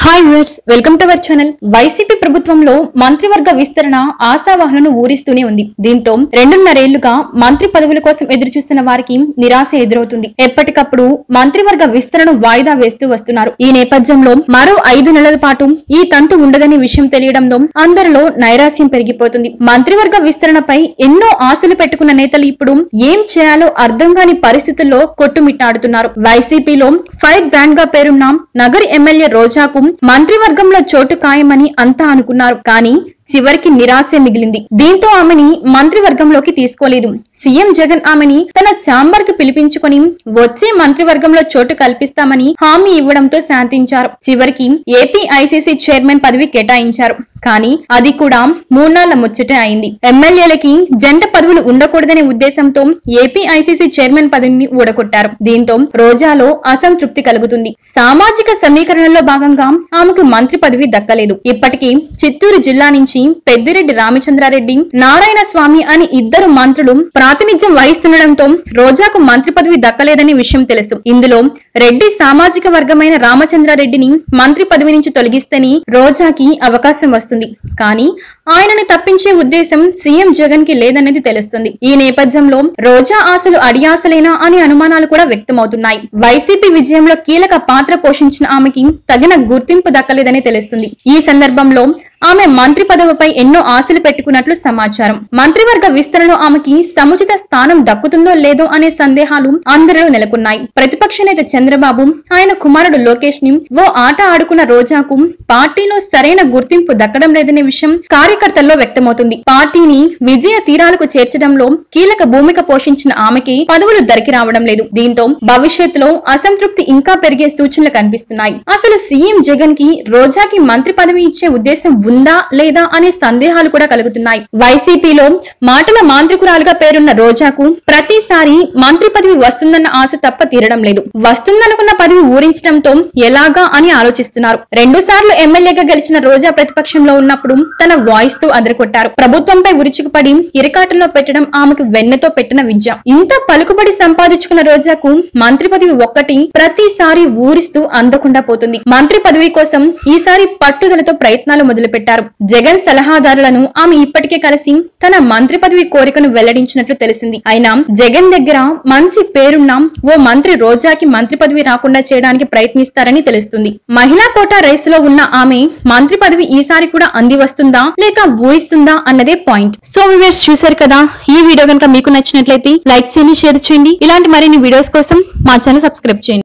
hi viewers welcome to our channel YCP ప్రభుత్వంలో మంత్రివర్గ విస్తరణ ఆశావాహులను ఊరిస్తూనే ఉంది దీంతో రెండున్నరేళ్లుగా మంత్రి పదవుల కోసం ఎదురు చూస్తున్న వారికి నిరాశ ఎదురవుతుంది ఎప్పటికప్పుడు మంత్రివర్గ విస్తరణ వాయిదా వేస్తూ వస్తున్నారు ఈ నేపథ్యంలో మరో ఐదు నెలల పాటు ఈ తంతు ఉండదనే విషయం తెలియడంతో అందరిలో నైరాశ్యం పెరిగిపోతుంది మంత్రివర్గ విస్తరణపై ఎన్నో ఆశలు పెట్టుకున్న నేతలు ఇప్పుడు ఏం చేయాలో అర్థం కాని పరిస్థితుల్లో కొట్టుమిట్టాడుతున్నారు వైసీపీలో ఫైర్ బ్రాండ్ గా పేరున్న నగరి ఎమ్మెల్యే రోజాకు మంత్రివర్గంలో చోటు ఖాయమని అంతా అనుకున్నారు కానీ చివరికి నిరాశే మిగిలింది దీంతో ఆమెని మంత్రివర్గంలోకి తీసుకోలేదు సీఎం జగన్ ఆమెని తన ఛాంబర్ కు పిలిపించుకొని వచ్చే మంత్రివర్గంలో చోటు కల్పిస్తామని హామీ ఇవ్వడంతో శాంతించారు చివరికి ఏపీ ఐసీసీ చైర్మన్ పదవి కేటాయించారు కానీ అది కూడా మూన్నాళ్ల ముచ్చటే అయింది ఎమ్మెల్యేలకి జంట పదవులు ఉండకూడదనే ఉద్దేశంతో ఏపీ ఐసీసీ చైర్మన్ పదవిని ఊడగొట్టారు దీంతో రోజాలో అసంతృప్తి కలుగుతుంది సామాజిక సమీకరణలో భాగంగా ఆమెకు మంత్రి పదవి దక్కలేదు ఇప్పటికీ చిత్తూరు జిల్లా నుంచి పెద్దిరెడ్డి రామచంద్రారెడ్డి నారాయణ స్వామి అని ఇద్దరు మంత్రులు ప్రాతినిధ్యం వహిస్తుండటంతో రోజాకు మంత్రి పదవి దక్కలేదని విషయం తెలుసు ఇందులో రెడ్డి సామాజిక వర్గమైన రామచంద్రారెడ్డిని మంత్రి పదవి నుంచి తొలగిస్తేనే రోజాకి అవకాశం వస్తుంది కానీ ఆయనను తప్పించే ఉద్దేశం సీఎం జగన్ కి లేదన్నది తెలుస్తుంది ఈ నేపథ్యంలో రోజా ఆశలు అడియాసలేనా అనే అనుమానాలు కూడా వ్యక్తమవుతున్నాయి వైసీపీ విజయంలో కీలక పాత్ర పోషించిన ఆమెకి తగిన గుర్తింపు దక్కలేదని తెలుస్తుంది ఈ సందర్భంలో ఆమె మంత్రి పదవిపై ఎన్నో ఆశలు పెట్టుకున్నట్లు సమాచారం మంత్రివర్గ విస్తరణలో ఆమెకి సముచిత స్థానం దక్కుతుందో లేదో అనే సందేహాలు అందరిలో నెలకొన్నాయి ప్రతిపక్ష నేత చంద్రబాబు ఆయన కుమారుడు లోకేష్ ని ఓ ఆట ఆడుకున్న రోజాకు పార్టీలో సరైన గుర్తింపు దక్కడం లేదనే విషయం కార్యకర్తల్లో వ్యక్తమవుతుంది పార్టీని విజయ తీరాలకు చేర్చడంలో కీలక భూమిక పోషించిన ఆమెకి పదవులు దరికి రావడం లేదు దీంతో భవిష్యత్తులో అసంతృప్తి ఇంకా పెరిగే సూచనలు కనిపిస్తున్నాయి అసలు సీఎం జగన్ కి రోజాకి మంత్రి పదవి ఇచ్చే ఉద్దేశం ఉందా లేదా అనే సందేహాలు కూడా కలుగుతున్నాయి వైసీపీలో మాటల మాంత్రికురాలుగా పేరున్న రోజాకు ప్రతిసారి మంత్రి పదవి వస్తుందన్న ఆశ తప్ప తీరడం లేదు వస్తుందనుకున్న పదవి ఊరించడంతో ఎలాగా అని ఆలోచిస్తున్నారు రెండు సార్లు ఎమ్మెల్యేగా గెలిచిన రోజా ప్రతిపక్షంలో ఉన్నప్పుడు తన వాయిస్ తో అదరకొట్టారు ప్రభుత్వంపై ఉరుచుకుపడి ఇరకాటంలో పెట్టడం ఆమెకు వెన్నెతో పెట్టిన విద్య ఇంత పలుకుబడి సంపాదించుకున్న రోజాకు మంత్రి పదవి ఒక్కటి ప్రతిసారి ఊరిస్తూ అందకుండా పోతుంది మంత్రి పదవి కోసం ఈసారి పట్టుదలతో ప్రయత్నాలు మొదలుపెట్టారు జగన్ సలహాదారులను ఆమె ఇప్పటికే కలిసి తన మంత్రి పదవి కోరికను వెల్లడించినట్లు తెలిసింది అయినా జగన్ దగ్గర మంచి పేరున్న ఓ మంత్రి రోజాకి మంత్రి పదవి రాకుండా చేయడానికి ప్రయత్నిస్తారని తెలుస్తుంది మహిళా కోటా రేస్ లో ఉన్న ఆమె మంత్రి పదవి ఈసారి కూడా అంది వస్తుందా లేక ఊహిస్తుందా అన్నదే పాయింట్ సో వివర్స్ చూశారు కదా ఈ వీడియో కనుక మీకు నచ్చినట్లయితే లైక్ చేయండి షేర్ చేయండి ఇలాంటి మరిన్ని వీడియోస్ కోసం మా ఛానల్ సబ్స్క్రైబ్ చేయండి